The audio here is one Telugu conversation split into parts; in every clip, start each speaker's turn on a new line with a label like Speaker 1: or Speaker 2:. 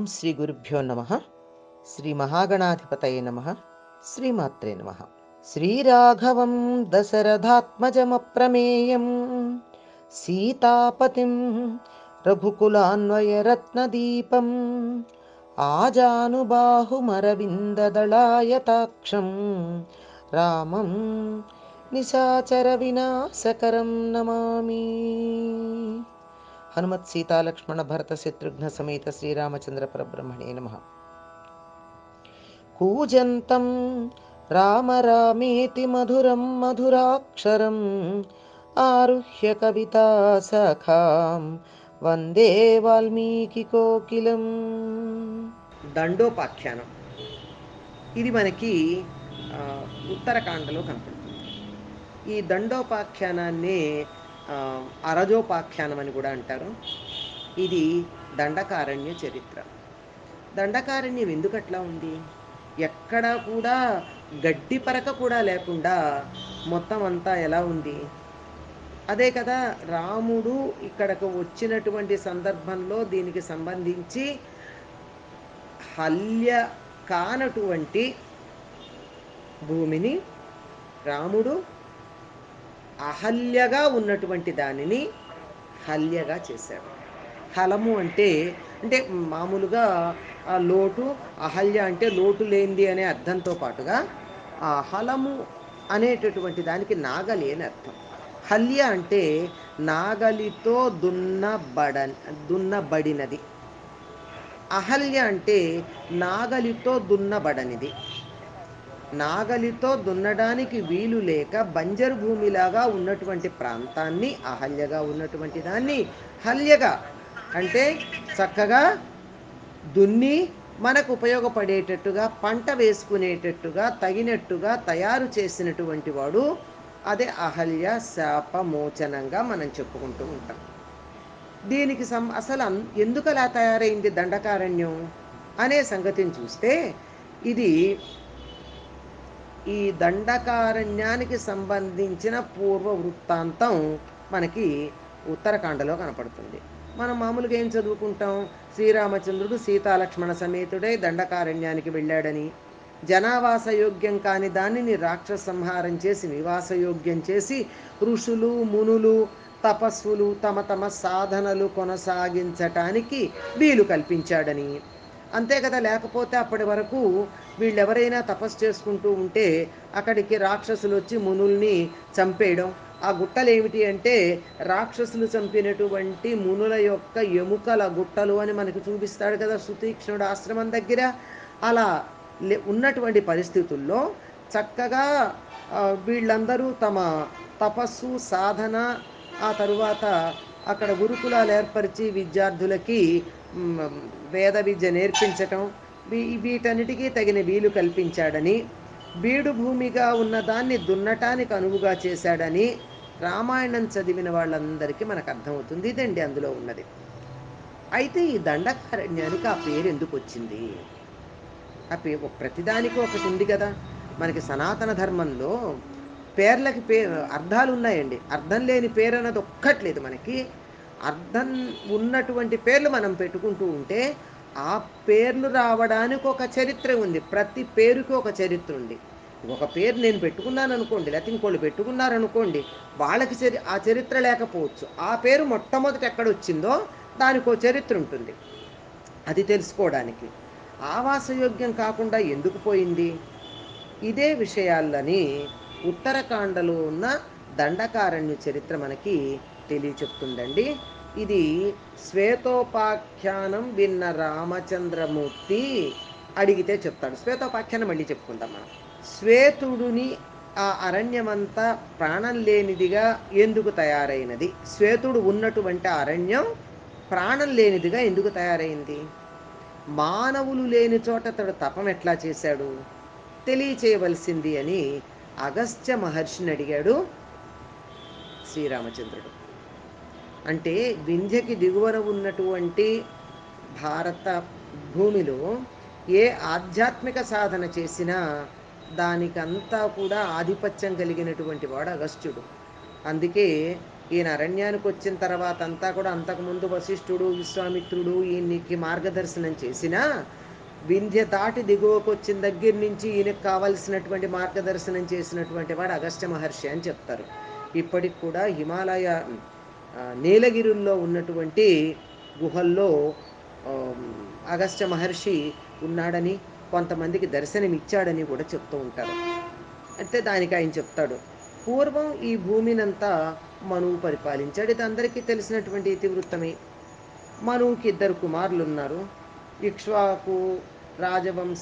Speaker 1: శ్రీ గురుభ్యో నమ శ్రీ మహాగణాధిపతయ నమ శ్రీమాత్రే నమ శ్రీరాఘవం దశరథాత్మజమప్రమేయం సీతాపతిం రఘుకులాన్వయరత్నదీపం ఆజానుబాహుమరవిందదళాయతాక్షం రామం నిశాచర వినాశకరం నమామి హనుమత్ సీతాలక్ష్మణ భరత శత్రుఘ్న సమేత శ్రీరామచంద్ర పరబ్రహ్మణే నమ కూజంతం రామ రామేతి మధురం మధురాక్షరం ఆరుహ్య కవితా సఖాం వందే వాల్మీకి కోకిలం దండోపాఖ్యానం ఇది మనకి ఆ, ఉత్తరకాండలో కనపడుతుంది ఈ దండోపాఖ్యానాన్ని ఆ, అరజోపాఖ్యానం అని కూడా అంటారు ఇది దండకారణ్య చరిత్ర దండకారణ్యం ఎందుకు అట్లా ఉంది ఎక్కడా కూడా గడ్డి పరక కూడా లేకుండా మొత్తం అంతా ఎలా ఉంది అదే కదా రాముడు ఇక్కడకు వచ్చినటువంటి సందర్భంలో దీనికి సంబంధించి హల్య కానటువంటి భూమిని రాముడు అహల్యగా ఉన్నటువంటి దానిని హల్యగా చేశాడు హలము అంటే అంటే మామూలుగా ఆ లోటు అహల్య అంటే లోటు లేనిది అనే అర్థంతో పాటుగా ఆ హలము అనేటటువంటి దానికి నాగలి అని అర్థం హల్య అంటే నాగలితో దున్నబడ దున్నబడినది అహల్య అంటే నాగలితో దున్నబడనిది నాగలితో దున్నడానికి వీలు లేక బంజరు భూమిలాగా ఉన్నటువంటి ప్రాంతాన్ని అహల్యగా ఉన్నటువంటి దాన్ని హల్యగా అంటే చక్కగా దున్ని మనకు ఉపయోగపడేటట్టుగా పంట వేసుకునేటట్టుగా తగినట్టుగా తయారు చేసినటువంటి వాడు అదే అహల్య శాప మోచనంగా మనం చెప్పుకుంటూ ఉంటాం దీనికి సం అసలు అన్- ఎందుకు అలా తయారైంది దండకారణ్యం అనే సంగతిని చూస్తే ఇది ఈ దండకారణ్యానికి సంబంధించిన పూర్వ వృత్తాంతం మనకి ఉత్తరకాండలో కనపడుతుంది మనం మామూలుగా ఏం చదువుకుంటాం శ్రీరామచంద్రుడు సీతాలక్ష్మణ సమేతుడై దండకారణ్యానికి వెళ్ళాడని జనావాసయోగ్యం కాని దానిని రాక్షస సంహారం చేసి నివాసయోగ్యం చేసి ఋషులు మునులు తపస్సులు తమ తమ సాధనలు కొనసాగించటానికి వీలు కల్పించాడని అంతే కదా లేకపోతే అప్పటి వరకు వీళ్ళెవరైనా తపస్సు చేసుకుంటూ ఉంటే అక్కడికి రాక్షసులు వచ్చి మునుల్ని చంపేయడం ఆ గుట్టలు ఏమిటి అంటే రాక్షసులు చంపినటువంటి మునుల యొక్క ఎముకల గుట్టలు అని మనకి చూపిస్తాడు కదా సుతీక్ష్ణుడు ఆశ్రమం దగ్గర అలా లే- ఉన్నటువంటి పరిస్థితుల్లో చక్కగా ఆ, వీళ్ళందరూ తమ తపస్సు సాధన ఆ తరువాత అక్కడ గురుకులాలు ఏర్పరిచి విద్యార్థులకి మ్, వేద విద్య నేర్పించటం వీ- వీటన్నిటికీ తగిన వీలు కల్పించాడని బీడు భూమిగా ఉన్న దాన్ని దున్నటానికి అనువుగా చేశాడని రామాయణం చదివిన వాళ్ళందరికీ మనకు అర్థమవుతుంది ఇదండి అందులో ఉన్నది అయితే ఈ దండకారణ్యానికి ఆ పేరు ఎందుకు వచ్చింది ఆ పే ప్రతిదానికి ఒకటి ఉంది కదా మనకి సనాతన ధర్మంలో పేర్లకి పే అర్థాలు ఉన్నాయండి అర్థం లేని పేరు అన్నది ఒక్కట్లేదు మనకి అర్థం ఉన్నటువంటి పేర్లు మనం పెట్టుకుంటూ ఉంటే ఆ పేర్లు రావడానికి ఒక చరిత్ర ఉంది ప్రతి పేరుకి ఒక చరిత్ర ఉంది ఒక పేరు నేను పెట్టుకున్నాను అనుకోండి లేకపోతే ఇంకోళ్ళు పెట్టుకున్నారనుకోండి వాళ్ళకి చరి ఆ చరిత్ర లేకపోవచ్చు ఆ పేరు మొట్టమొదట ఎక్కడ వచ్చిందో దానికి ఒక చరిత్ర ఉంటుంది అది తెలుసుకోవడానికి ఆవాసయోగ్యం కాకుండా ఎందుకు పోయింది ఇదే విషయాలని ఉత్తరకాండలో ఉన్న దండకారణ్య చరిత్ర మనకి తెలియచెప్తుందండి ఇది శ్వేతోపాఖ్యానం విన్న రామచంద్రమూర్తి అడిగితే చెప్తాడు శ్వేతోపాఖ్యానం మళ్ళీ చెప్పుకుందాం మనం శ్వేతుడుని ఆ అరణ్యమంతా ప్రాణం లేనిదిగా ఎందుకు తయారైనది శ్వేతుడు ఉన్నటువంటి అరణ్యం ప్రాణం లేనిదిగా ఎందుకు తయారైంది మానవులు లేని చోట అతడు తపం ఎట్లా చేశాడు తెలియచేయవలసింది అని అగస్త్య మహర్షిని అడిగాడు శ్రీరామచంద్రుడు అంటే వింధ్యకి దిగువన ఉన్నటువంటి భారత భూమిలో ఏ ఆధ్యాత్మిక సాధన చేసినా దానికంతా కూడా ఆధిపత్యం కలిగినటువంటి వాడు అగస్త్యుడు అందుకే ఈయన అరణ్యానికి వచ్చిన తర్వాత అంతా కూడా అంతకుముందు వశిష్ఠుడు విశ్వామిత్రుడు ఈయనకి మార్గదర్శనం చేసినా వింధ్య దాటి దిగువకు వచ్చిన దగ్గర నుంచి ఈయనకు కావలసినటువంటి మార్గదర్శనం చేసినటువంటి వాడు అగస్త్య మహర్షి అని చెప్తారు ఇప్పటికి కూడా హిమాలయ ఆ, నీలగిరుల్లో ఉన్నటువంటి గుహల్లో ఆ, అగస్త్య మహర్షి ఉన్నాడని కొంతమందికి దర్శనం ఇచ్చాడని కూడా చెప్తూ ఉంటారు అంటే దానికి ఆయన చెప్తాడు పూర్వం ఈ భూమినంతా మనువు పరిపాలించాడు ఇది అందరికీ తెలిసినటువంటి ఇతివృత్తమే మనువుకి ఇద్దరు కుమారులు ఉన్నారు ఇక్ష్వాకు రాజవంశ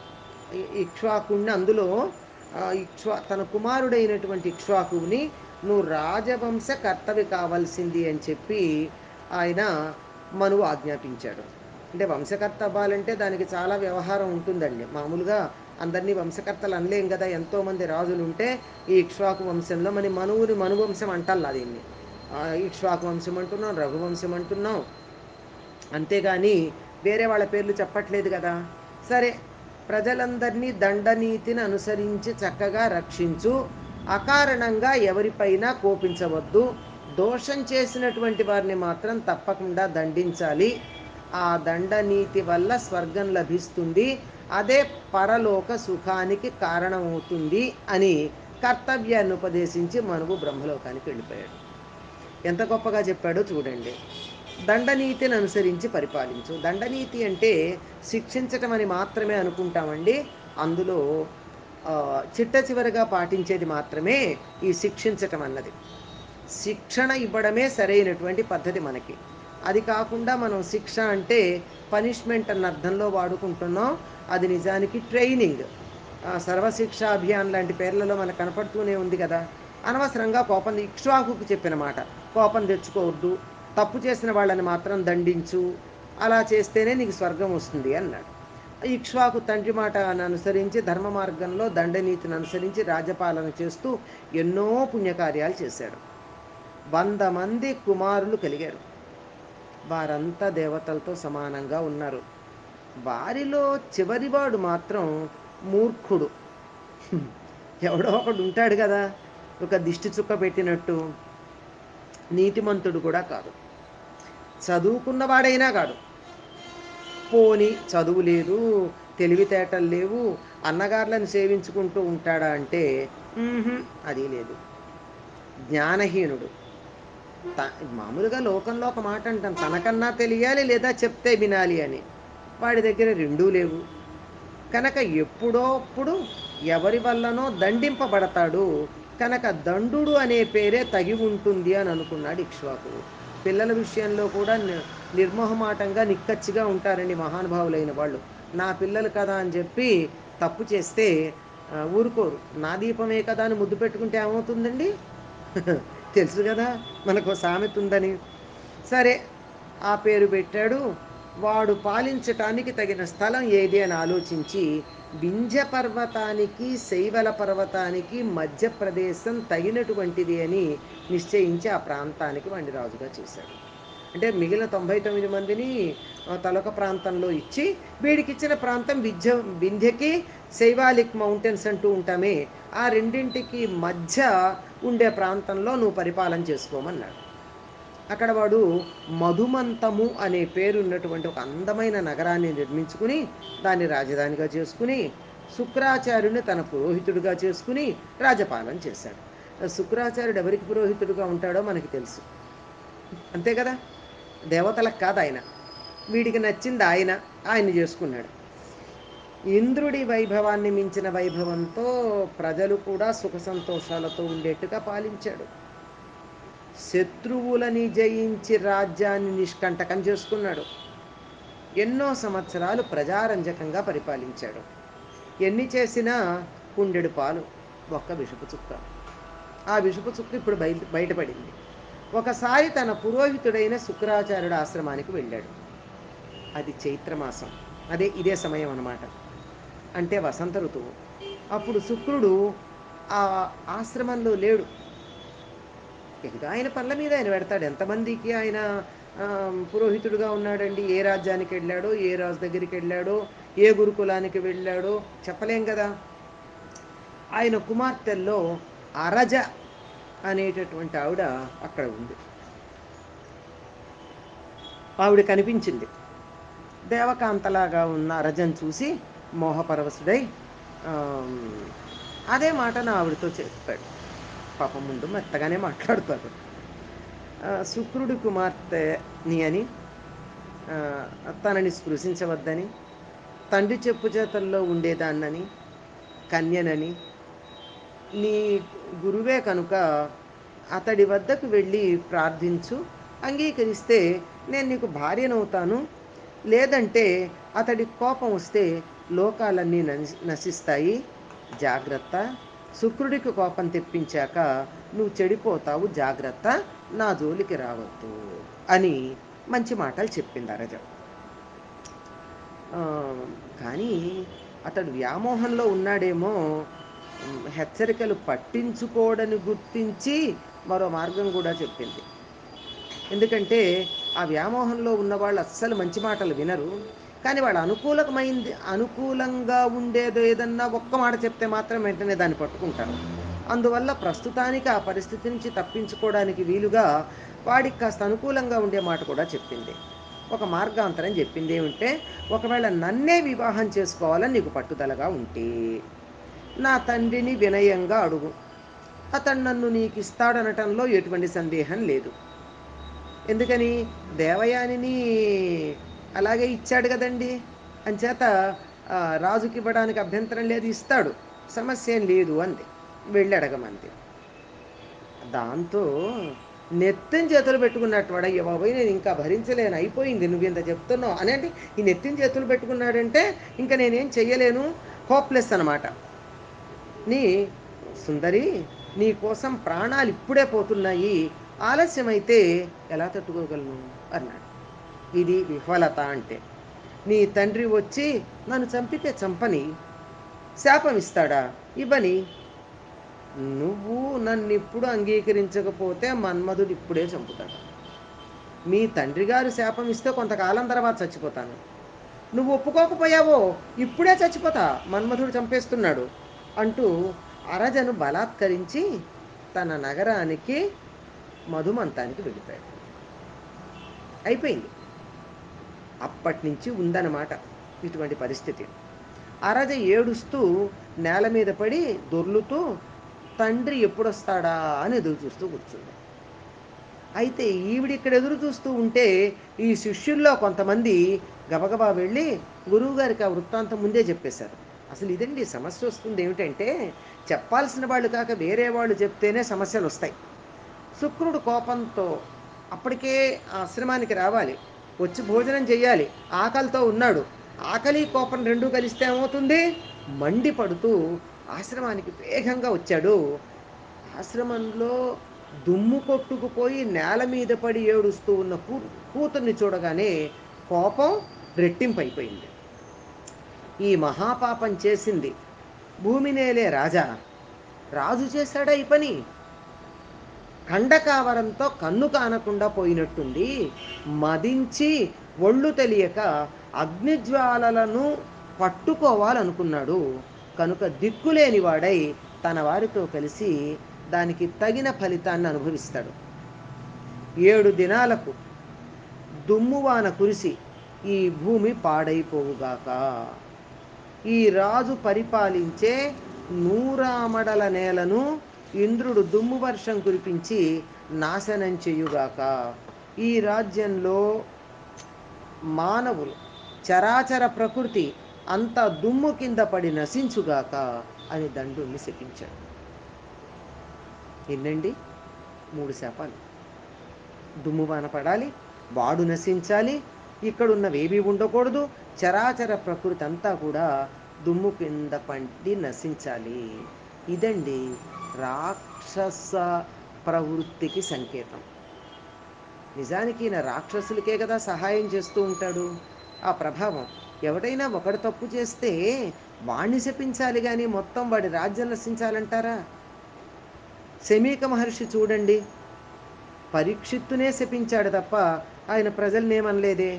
Speaker 1: ఇ- ఇక్ష్వాకుణ్ణి అందులో ఆ, ఇక్ష్వా తన కుమారుడైనటువంటి ఇక్ష్వాకుని నువ్వు రాజవంశ కర్తవి కావాల్సింది అని చెప్పి ఆయన మనువు ఆజ్ఞాపించాడు అంటే వంశకర్త అవ్వాలంటే దానికి చాలా వ్యవహారం ఉంటుందండి మామూలుగా అందరినీ వంశకర్తలు అనలేం కదా ఎంతోమంది రాజులు ఉంటే ఈ ఇక్ష్వాకు వంశంలో మన మనువుని మనువంశం అంటల్లా దీన్ని ఆ, ఇక్ష్వాకు వంశం అంటున్నాం రఘువంశం అంటున్నాం అంతేగాని వేరే వాళ్ళ పేర్లు చెప్పట్లేదు కదా సరే ప్రజలందరినీ దండనీతిని అనుసరించి చక్కగా రక్షించు అకారణంగా ఎవరిపైన కోపించవద్దు దోషం చేసినటువంటి వారిని మాత్రం తప్పకుండా దండించాలి ఆ దండనీతి వల్ల స్వర్గం లభిస్తుంది అదే పరలోక సుఖానికి కారణమవుతుంది అని కర్తవ్యాన్ని ఉపదేశించి మనువు బ్రహ్మలోకానికి వెళ్ళిపోయాడు ఎంత గొప్పగా చెప్పాడో చూడండి దండనీతిని అనుసరించి పరిపాలించు దండనీతి అంటే శిక్షించటం అని మాత్రమే అనుకుంటామండి అందులో ఆ, చిట్ట చివరగా పాటించేది మాత్రమే ఈ శిక్షించటం అన్నది శిక్షణ ఇవ్వడమే సరైనటువంటి పద్ధతి మనకి అది కాకుండా మనం శిక్ష అంటే పనిష్మెంట్ అన్న అర్థంలో వాడుకుంటున్నాం అది నిజానికి ట్రైనింగ్ ఆ, సర్వశిక్ష అభియాన్ లాంటి పేర్లలో మనకు కనపడుతూనే ఉంది కదా అనవసరంగా కోపం ఇక్ష్వాకుకు చెప్పిన మాట కోపం తెచ్చుకోవద్దు తప్పు చేసిన వాళ్ళని మాత్రం దండించు అలా చేస్తేనే నీకు స్వర్గం వస్తుంది అన్నాడు ఇక్ష్వాకు తండ్రి మాట అనుసరించి ధర్మ మార్గంలో దండనీతిని అనుసరించి రాజ్యపాలన చేస్తూ ఎన్నో పుణ్యకార్యాలు చేశాడు వంద మంది కుమారులు కలిగారు వారంతా దేవతలతో సమానంగా ఉన్నారు వారిలో చివరివాడు మాత్రం మూర్ఖుడు హ్మ్. ఎవడో ఒకడు ఉంటాడు కదా ఒక దిష్టి చుక్క పెట్టినట్టు నీతిమంతుడు కూడా కాదు చదువుకున్నవాడైనా కాదు పోని చదువు లేదు తెలివితేటలు లేవు అన్నగారులను సేవించుకుంటూ ఉంటాడా అంటే మ్మ్హ్మ్, అది లేదు జ్ఞానహీనుడు త- మామూలుగా లోకంలో ఒక మాట అంటాం తనకన్నా తెలియాలి లేదా చెప్తే వినాలి అని వాడి దగ్గర రెండూ లేవు కనుక ఎప్పుడోప్పుడు ఎవరి వల్లనో దండింపబడతాడు కనుక దండుడు అనే పేరే తగి ఉంటుంది అని అనుకున్నాడు ఇక్ష్వాకుడు పిల్లల విషయంలో కూడా ని- నిర్మోహమాటంగా నిక్కచ్చిగా ఉంటారండి మహానుభావులైన వాళ్ళు నా పిల్లలు కదా అని చెప్పి తప్పు చేస్తే ఆ, ఊరుకోరు నా దీపమే కదా అని ముద్దు పెట్టుకుంటే ఏమవుతుందండి తెలుసు కదా మనకు ఓ సామెత ఉందని సరే ఆ పేరు పెట్టాడు వాడు పాలించటానికి తగిన స్థలం ఏది అని ఆలోచించి వింధ్య పర్వతానికి శైవల పర్వతానికి మధ్య ప్రదేశం తగినటువంటిది అని నిశ్చయించి ఆ ప్రాంతానికి వాడిని రాజుగా చేశాడు అంటే మిగిలిన తొంభై తొమ్మిది మందిని ఆ, తలొక ప్రాంతంలో ఇచ్చి వీడికి ఇచ్చిన ప్రాంతం విద్య వింధ్యకి శైవాలిక్ మౌంటైన్స్ అంటూ ఉంటామే ఆ రెండింటికి మధ్య ఉండే ప్రాంతంలో నువ్వు పరిపాలన చేసుకోమన్నాడు అక్కడ వాడు మధుమంతము అనే పేరు ఉన్నటువంటి ఒక అందమైన నగరాన్ని నిర్మించుకుని దాన్ని రాజధానిగా చేసుకుని శుక్రాచార్యుని తన పురోహితుడిగా చేసుకుని రాజపాలన చేశాడు శుక్రాచార్యుడు ఎవరికి పురోహితుడిగా ఉంటాడో మనకి తెలుసు అంతే కదా దేవతలకు కాదు ఆయన వీడికి నచ్చింది ఆయన ఆయన చేసుకున్నాడు ఇంద్రుడి వైభవాన్ని మించిన వైభవంతో ప్రజలు కూడా సుఖ సంతోషాలతో ఉండేట్టుగా పాలించాడు శత్రువులని జయించి రాజ్యాన్ని నిష్కంటకం చేసుకున్నాడు ఎన్నో సంవత్సరాలు ప్రజారంజకంగా పరిపాలించాడు ఎన్ని చేసినా కుండెడు పాలు ఒక్క విషపు చుక్క ఆ విషపు చుక్క ఇప్పుడు బయట బయటపడింది ఒకసారి తన పురోహితుడైన శుక్రాచార్యుడు ఆశ్రమానికి వెళ్ళాడు అది చైత్రమాసం అదే ఇదే సమయం అన్నమాట అంటే వసంత ఋతువు అప్పుడు శుక్రుడు ఆ ఆశ్రమంలో లేడు ఇక ఆయన పనుల మీద ఆయన పెడతాడు ఎంతమందికి ఆయన ఆ, పురోహితుడుగా ఉన్నాడండి ఏ రాజ్యానికి వెళ్ళాడో ఏ రాజు దగ్గరికి వెళ్ళాడో ఏ గురుకులానికి వెళ్ళాడో చెప్పలేం కదా ఆయన కుమార్తెల్లో అరజ అనేటటువంటి ఆవిడ అక్కడ ఉంది ఆవిడ కనిపించింది దేవకాంతలాగా ఉన్న అరజన్ చూసి మోహపరవశుడై ఆమ్, అదే మాట నా ఆవిడతో చెప్పాడు పాపం ముందు మెత్తగానే మాట్లాడతాడు ఆ, శుక్రుడి కుమార్తెని అని ఆ, తనని స్పృశించవద్దని తండ్రి చెప్పు చేతల్లో ఉండేదాన్నని కన్యనని నీ గురువే కనుక అతడి వద్దకు వెళ్ళి ప్రార్థించు అంగీకరిస్తే నేను నీకు భార్యనవుతాను లేదంటే అతడి కోపం వస్తే లోకాలన్నీ నశి- నశిస్తాయి జాగ్రత్త శుక్రుడికి కోపం తెప్పించాక నువ్వు చెడిపోతావు జాగ్రత్త నా జోలికి రావద్దు అని మంచి మాటలు చెప్పింది అరజ ఆ, కానీ అతడు వ్యామోహంలో ఉన్నాడేమో ఉమ్, హెచ్చరికలు పట్టించుకోడని గుర్తించి మరో మార్గం కూడా చెప్పింది ఎందుకంటే ఆ వ్యామోహంలో ఉన్న వాళ్ళు అస్సలు మంచి మాటలు వినరు కానీ వాళ్ళు అనుకూలమైంది అనుకూలంగా ఉండేదో ఏదన్నా ఒక్క మాట చెప్తే మాత్రం వెంటనే దాన్ని పట్టుకుంటారు అందువల్ల ప్రస్తుతానికి ఆ పరిస్థితి నుంచి తప్పించుకోవడానికి వీలుగా వాడికి కాస్త అనుకూలంగా ఉండే మాట కూడా చెప్పింది ఒక మార్గాంతరం చెప్పింది ఏమిటంటే ఒకవేళ నన్నే వివాహం చేసుకోవాలని నీకు పట్టుదలగా ఉంటే నా తండ్రిని వినయంగా అడుగు అతడు నన్ను నీకు ఇస్తాడనటంలో ఎటువంటి సందేహం లేదు ఎందుకని దేవయానిని అలాగే ఇచ్చాడు కదండి అంచేత ఆ, రాజుకి ఇవ్వడానికి అభ్యంతరం లేదు ఇస్తాడు సమస్య ఏం లేదు అంది వెళ్ళి అడగమంది దాంతో నెత్తిన చేతులు పెట్టుకున్నట్టు వాడు అయ్యో బాబోయ్ నేను ఇంకా భరించలేను అయిపోయింది నువ్వు ఇంత చెప్తున్నావు అనంటే ఈ నెత్తిన చేతులు పెట్టుకున్నాడంటే ఇంకా నేనేం చెయ్యలేను హోప్లెస్ అనమాట నీ సుందరి నీ కోసం ప్రాణాలు ఇప్పుడే పోతున్నాయి ఆలస్యమైతే ఎలా తట్టుకోగలను అన్నాడు ఇది విఫలత అంటే నీ తండ్రి వచ్చి నన్ను చంపితే చంపని శాపం ఇస్తాడా ఇవ్వని నువ్వు నన్ను ఇప్పుడు అంగీకరించకపోతే మన్మధుడు ఇప్పుడే చంపుతాడు మీ తండ్రి గారు శాపం ఇస్తే కొంతకాలం తర్వాత చచ్చిపోతాను నువ్వు ఒప్పుకోకపోయావో ఇప్పుడే చచ్చిపోతా మన్మధుడు చంపేస్తున్నాడు అంటూ అరజను బలాత్కరించి తన నగరానికి మధుమంతానికి వెళ్ళిపోయాడు అయిపోయింది అప్పటి నుంచి ఉందన్నమాట ఇటువంటి పరిస్థితి అరజ ఏడుస్తూ నేల మీద పడి దొర్లుతూ తండ్రి ఎప్పుడొస్తాడా అని ఎదురు చూస్తూ కూర్చుంది అయితే ఈవిడ ఇక్కడ ఎదురు చూస్తూ ఉంటే ఈ శిష్యుల్లో కొంతమంది గబగబా వెళ్ళి గురువుగారికి ఆ వృత్తాంతం ముందే చెప్పేశారు అసలు ఇదండి సమస్య వస్తుంది ఏమిటంటే చెప్పాల్సిన వాళ్ళు కాక వేరే వాళ్ళు చెప్తేనే సమస్యలు వస్తాయి శుక్రుడు కోపంతో అప్పటికే ఆ ఆశ్రమానికి రావాలి వచ్చి భోజనం చేయాలి ఆకలితో ఉన్నాడు ఆకలి కోపం రెండూ కలిస్తే ఏమవుతుంది మండిపడుతూ ఆశ్రమానికి వేగంగా వచ్చాడు ఆశ్రమంలో దుమ్ము కొట్టుకుపోయి నేల మీద పడి ఏడుస్తూ ఉన్న కూ కూతుర్ని చూడగానే కోపం రెట్టింపైపోయింది ఈ మహాపాపం చేసింది భూమినేలే రాజా రాజు చేశాడా ఈ పని ఖండకావరంతో కన్ను కానకుండా పోయినట్టుంది మదించి ఒళ్ళు తెలియక అగ్నిజ్వాలలను పట్టుకోవాలనుకున్నాడు కనుక దిక్కులేని వాడై తన వారితో కలిసి దానికి తగిన ఫలితాన్ని అనుభవిస్తాడు ఏడు దినాలకు దుమ్మువాన కురిసి ఈ భూమి పాడైపోవుగాక ఈ రాజు పరిపాలించే నూరామడల నేలను ఇంద్రుడు దుమ్ము వర్షం కురిపించి నాశనం చేయుగాక ఈ రాజ్యంలో మానవులు చరాచర ప్రకృతి అంతా దుమ్ము కింద పడి నశించుగాక అని దండుని శపించాడు ఎన్నండి మూడు శాపాలు దుమ్ము వాన పడాలి వాడు నశించాలి ఇక్కడున్నవేవి ఉండకూడదు చరాచర ప్రకృతి అంతా కూడా దుమ్ము కింద పండి నశించాలి ఇదండి రాక్షస ప్రవృత్తికి సంకేతం నిజానికి ఈయన రాక్షసులకే కదా సహాయం చేస్తూ ఉంటాడు ఆ ప్రభావం ఎవడైనా ఒకడు తప్పు చేస్తే వాణ్ణి శపించాలి కానీ మొత్తం వాడి రాజ్యం నశించాలంటారా శమీక మహర్షి చూడండి పరీక్షిత్తునే శపించాడు తప్ప ఆయన ప్రజలనేమనలేదే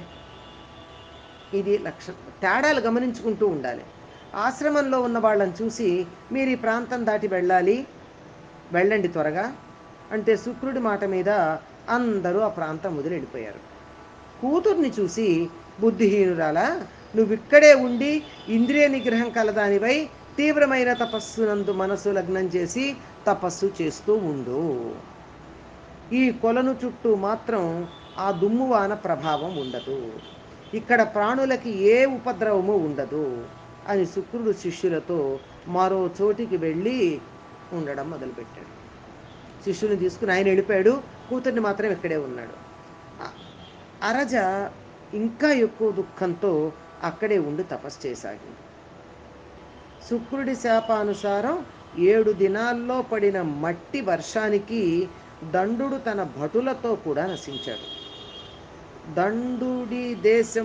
Speaker 1: ఇది లక్ష తేడాలు గమనించుకుంటూ ఉండాలి ఆశ్రమంలో ఉన్న వాళ్ళని చూసి మీరు ఈ ప్రాంతం దాటి వెళ్ళాలి వెళ్ళండి త్వరగా అంటే శుక్రుడి మాట మీద అందరూ ఆ ప్రాంతం వదిలి వెళ్ళిపోయారు కూతుర్ని చూసి బుద్ధిహీనురాలా నువ్విక్కడే ఉండి ఇంద్రియ నిగ్రహం కలదానివై తీవ్రమైన తపస్సునందు మనసు లగ్నం చేసి తపస్సు చేస్తూ ఉండు ఈ కొలను చుట్టూ మాత్రం ఆ దుమ్మువాన ప్రభావం ఉండదు ఇక్కడ ప్రాణులకి ఏ ఉపద్రవము ఉండదు అని శుక్రుడు శిష్యులతో మరో చోటికి వెళ్ళి ఉండడం మొదలుపెట్టాడు శిష్యుని తీసుకుని ఆయన వెళ్ళిపోయాడు కూతుర్ని మాత్రం ఇక్కడే ఉన్నాడు అ- అరజ ఇంకా ఎక్కువ దుఃఖంతో అక్కడే ఉండి తపస్సు చేసాగింది శుక్రుడి శాపానుసారం ఏడు దినాల్లో పడిన మట్టి వర్షానికి దండుడు తన భటులతో కూడా నశించాడు దండుడి దేశం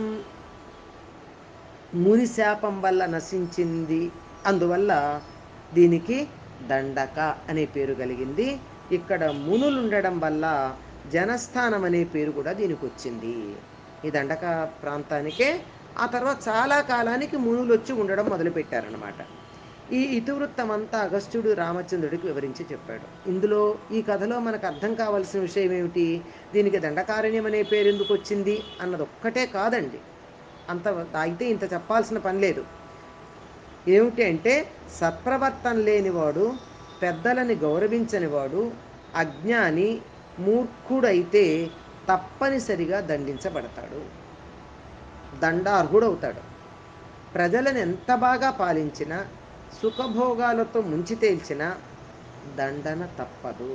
Speaker 1: ముని శాపం వల్ల నశించింది అందువల్ల దీనికి దండక అనే పేరు కలిగింది ఇక్కడ మునులు ఉండడం వల్ల జనస్థానం అనే పేరు కూడా దీనికి వచ్చింది ఈ దండక ప్రాంతానికే ఆ తర్వాత చాలా కాలానికి మునులు వచ్చి ఉండడం మొదలుపెట్టారనమాట ఈ ఇతివృత్తం అంతా అగస్త్యుడు రామచంద్రుడికి వివరించి చెప్పాడు ఇందులో ఈ కథలో మనకు అర్థం కావాల్సిన విషయం ఏమిటి దీనికి దండకారణ్యం అనే పేరు ఎందుకు వచ్చింది అన్నది ఒక్కటే కాదండి అంత అయితే ఇంత చెప్పాల్సిన పని లేదు ఏమిటి అంటే సత్ప్రవర్తన లేనివాడు పెద్దలని గౌరవించనివాడు అజ్ఞాని మూర్ఖుడైతే తప్పనిసరిగా దండించబడతాడు దండార్హుడవుతాడు ప్రజలను ఎంత బాగా పాలించినా సుఖభోగాలతో ముంచి తేల్చినా దండన తప్పదు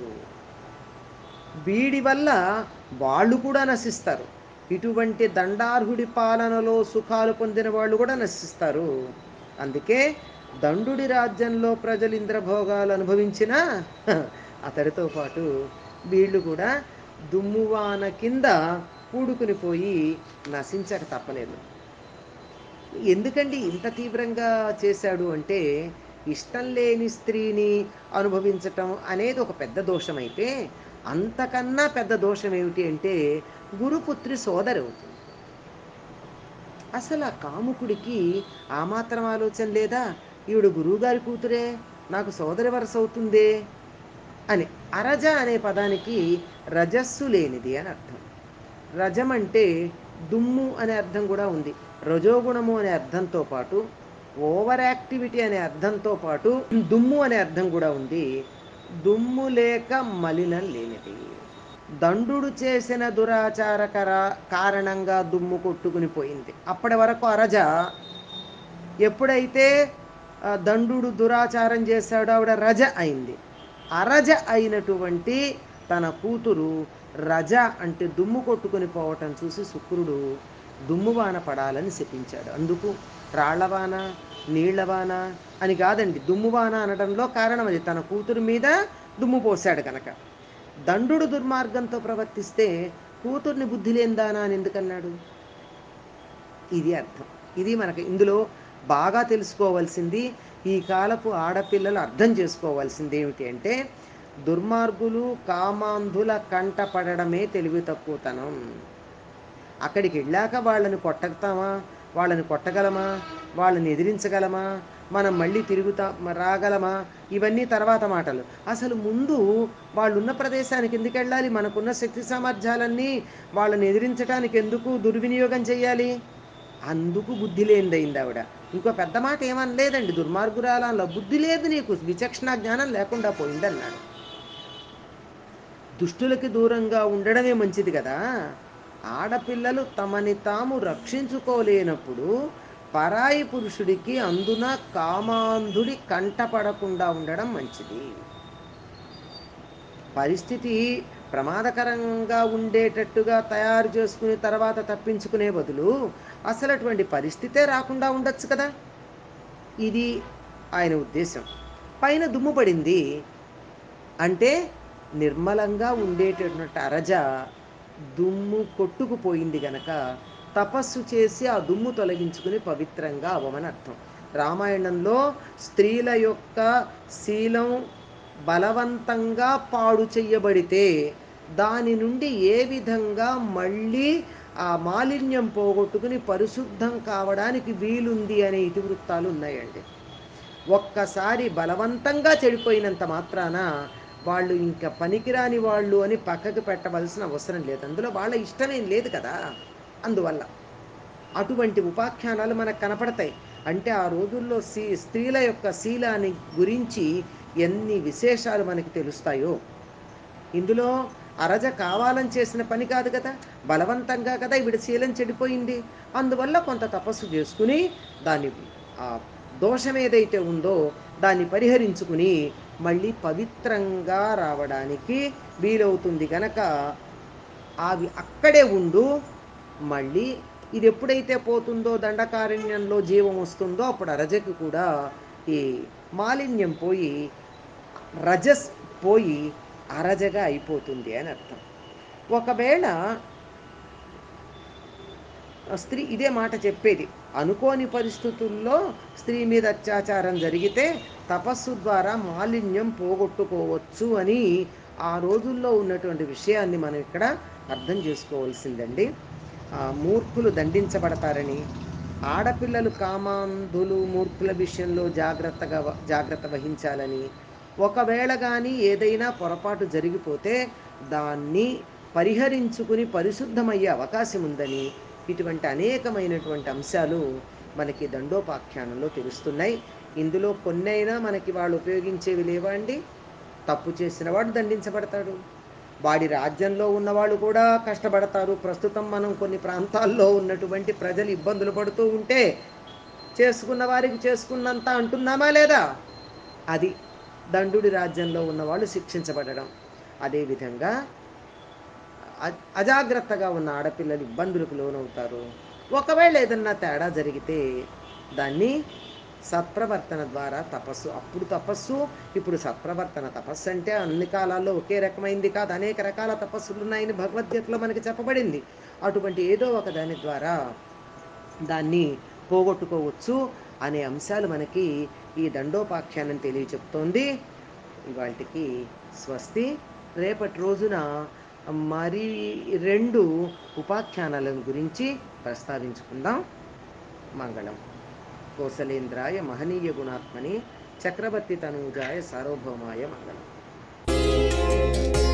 Speaker 1: వీడి వల్ల వాళ్ళు కూడా నశిస్తారు ఇటువంటి దండార్హుడి పాలనలో సుఖాలు పొందిన వాళ్ళు కూడా నశిస్తారు అందుకే దండుడి రాజ్యంలో ప్రజలు ఇంద్రభోగాలు అనుభవించినా అతడితో పాటు వీళ్ళు కూడా దుమ్మువాన కింద పూడుకుని పోయి నశించక తప్పలేదు ఎందుకండి ఇంత తీవ్రంగా చేశాడు అంటే ఇష్టం లేని స్త్రీని అనుభవించటం అనేది ఒక పెద్ద దోషం అయితే అంతకన్నా పెద్ద దోషం ఏమిటి అంటే గురుపుత్రి సోదరి అవుతుంది అసలు ఆ కాముకుడికి ఆ మాత్రం ఆలోచన లేదా ఈవిడ గురువుగారి కూతురే నాకు సోదరి వరస అవుతుందే అని అరజ అనే పదానికి రజస్సు లేనిది అని అర్థం రజం అంటే దుమ్ము అనే అర్థం కూడా ఉంది రజోగుణము అనే అర్థంతో పాటు ఓవర్ యాక్టివిటీ అనే అర్థంతో పాటు దుమ్ము అనే అర్థం కూడా ఉంది దుమ్ము లేక మలినం లేనిది దండుడు చేసిన దురాచార కర- కారణంగా దుమ్ము కొట్టుకుని పోయింది అప్పటి వరకు అరజ ఎప్పుడైతే ఆ, దండుడు దురాచారం చేశాడో ఆవిడ రజ అయింది అరజ అయినటువంటి తన కూతురు రజ అంటే దుమ్ము కొట్టుకుని పోవటం చూసి శుక్రుడు దుమ్మువాన పడాలని శపించాడు అందుకు రాళ్లవాన నీళ్లవాన అని కాదండి దుమ్మువాన అనడంలో కారణం అది తన కూతురు మీద దుమ్ము పోశాడు కనుక దండుడు దుర్మార్గంతో ప్రవర్తిస్తే కూతుర్ని బుద్ధి లేందానా అని ఎందుకన్నాడు ఇది అర్థం ఇది మనకి ఇందులో బాగా తెలుసుకోవాల్సింది ఈ కాలపు ఆడపిల్లలు అర్థం చేసుకోవాల్సింది ఏమిటి అంటే దుర్మార్గులు కామాంధుల కంట పడడమే తెలివి తక్కువతనం అక్కడికి వెళ్ళాక వాళ్ళని కొట్టగతామా వాళ్ళని కొట్టగలమా వాళ్ళని ఎదిరించగలమా మనం మళ్ళీ తిరుగుతా రాగలమా ఇవన్నీ తర్వాత మాటలు అసలు ముందు వాళ్ళున్న ప్రదేశానికి ఎందుకు వెళ్ళాలి మనకున్న శక్తి సామర్థ్యాలన్నీ వాళ్ళని ఎదిరించడానికి ఎందుకు దుర్వినియోగం చేయాలి అందుకు బుద్ధి లేనిదైంది ఆవిడ ఇంకో పెద్ద మాట ఏమనలేదండి దుర్మార్గురాలలో బుద్ధి లేదు నీకు విచక్షణ జ్ఞానం లేకుండా పోయిందన్నాడు దుష్టులకి దూరంగా ఉండడమే మంచిది కదా ఆడపిల్లలు తమని తాము రక్షించుకోలేనప్పుడు పరాయి పురుషుడికి అందున కామాంధుడి కంటపడకుండా ఉండడం మంచిది పరిస్థితి ప్రమాదకరంగా ఉండేటట్టుగా తయారు చేసుకుని తర్వాత తప్పించుకునే బదులు అసలు అటువంటి పరిస్థితే రాకుండా ఉండొచ్చు కదా ఇది ఆయన ఉద్దేశం పైన దుమ్ము పడింది అంటే నిర్మలంగా ఉండేటటువంటి అరజ దుమ్ము కొట్టుకుపోయింది గనక తపస్సు చేసి ఆ దుమ్ము తొలగించుకుని పవిత్రంగా అవ్వమని అర్థం రామాయణంలో స్త్రీల యొక్క శీలం బలవంతంగా పాడు చెయ్యబడితే దాని నుండి ఏ విధంగా మళ్ళీ ఆ మాలిన్యం పోగొట్టుకుని పరిశుద్ధం కావడానికి వీలుంది అనే ఇతివృత్తాలు ఉన్నాయండి ఒక్కసారి బలవంతంగా చెడిపోయినంత మాత్రాన వాళ్ళు ఇంకా పనికిరాని వాళ్ళు అని పక్కకు పెట్టవలసిన అవసరం లేదు అందులో వాళ్ళ ఇష్టమేం లేదు కదా అందువల్ల అటువంటి ఉపాఖ్యానాలు మనకు కనపడతాయి అంటే ఆ రోజుల్లో స్త్రీ స్త్రీల యొక్క శీలాన్ని గురించి ఎన్ని విశేషాలు మనకి తెలుస్తాయో ఇందులో అరజ కావాలని చేసిన పని కాదు కదా బలవంతంగా కదా ఈవిడ శీలం చెడిపోయింది అందువల్ల కొంత తపస్సు చేసుకుని దాన్ని ఆ దోషం ఏదైతే ఉందో దాన్ని పరిహరించుకుని మళ్ళీ పవిత్రంగా రావడానికి వీలవుతుంది గనక అవి అక్కడే ఉండు మళ్ళీ ఇది ఎప్పుడైతే పోతుందో దండకారణ్యంలో జీవం వస్తుందో అప్పుడు అరజకి కూడా ఈ మాలిన్యం పోయి రజస్ పోయి అరజగా అయిపోతుంది అని అర్థం ఒకవేళ స్త్రీ ఇదే మాట చెప్పేది అనుకోని పరిస్థితుల్లో స్త్రీ మీద అత్యాచారం జరిగితే తపస్సు ద్వారా మాలిన్యం పోగొట్టుకోవచ్చు అని ఆ రోజుల్లో ఉన్నటువంటి విషయాన్ని మనం ఇక్కడ అర్థం చేసుకోవాల్సిందండి ఆ, మూర్ఖులు దండించబడతారని ఆడపిల్లలు కామాంధులు మూర్ఖుల విషయంలో జాగ్రత్తగా వ- జాగ్రత్త వహించాలని ఒకవేళ కానీ ఏదైనా పొరపాటు జరిగిపోతే దాన్ని పరిహరించుకుని పరిశుద్ధమయ్యే అవకాశం ఉందని ఇటువంటి అనేకమైనటువంటి అంశాలు మనకి దండోపాఖ్యానంలో తెలుస్తున్నాయి ఇందులో కొన్నైనా మనకి వాళ్ళు ఉపయోగించేవి లేవా అండి తప్పు చేసిన వాడు దండించబడతాడు వాడి రాజ్యంలో ఉన్నవాళ్ళు కూడా కష్టపడతారు ప్రస్తుతం మనం కొన్ని ప్రాంతాల్లో ఉన్నటువంటి ప్రజలు ఇబ్బందులు పడుతూ ఉంటే చేసుకున్న వారికి చేసుకున్నంత అంటున్నామా లేదా అది దండుడి రాజ్యంలో ఉన్నవాళ్ళు శిక్షించబడడం అదేవిధంగా అ- అజాగ్రత్తగా ఉన్న ఆడపిల్లలు ఇబ్బందులకు లోనవుతారు ఒకవేళ ఏదన్నా తేడా జరిగితే దాన్ని సత్ప్రవర్తన ద్వారా తపస్సు అప్పుడు తపస్సు ఇప్పుడు సత్ప్రవర్తన తపస్సు అంటే అన్ని కాలాల్లో ఒకే రకమైంది కాదు అనేక రకాల తపస్సులు ఉన్నాయని భగవద్గీతలో మనకి చెప్పబడింది అటువంటి ఏదో ఒక దాని ద్వారా దాన్ని పోగొట్టుకోవచ్చు అనే అంశాలు మనకి ఈ దండోపాఖ్యానం తెలియచెప్తోంది ఇవాటికి స్వస్తి రేపటి రోజున మరి రెండు ఉపాఖ్యానాల గురించి ప్రస్తావించుకుందాం మంగళం కోసలేంద్రాయ మహనీయ గుణాత్మని చక్రవర్తి తనూజాయ సార్వభౌమాయ మంగళం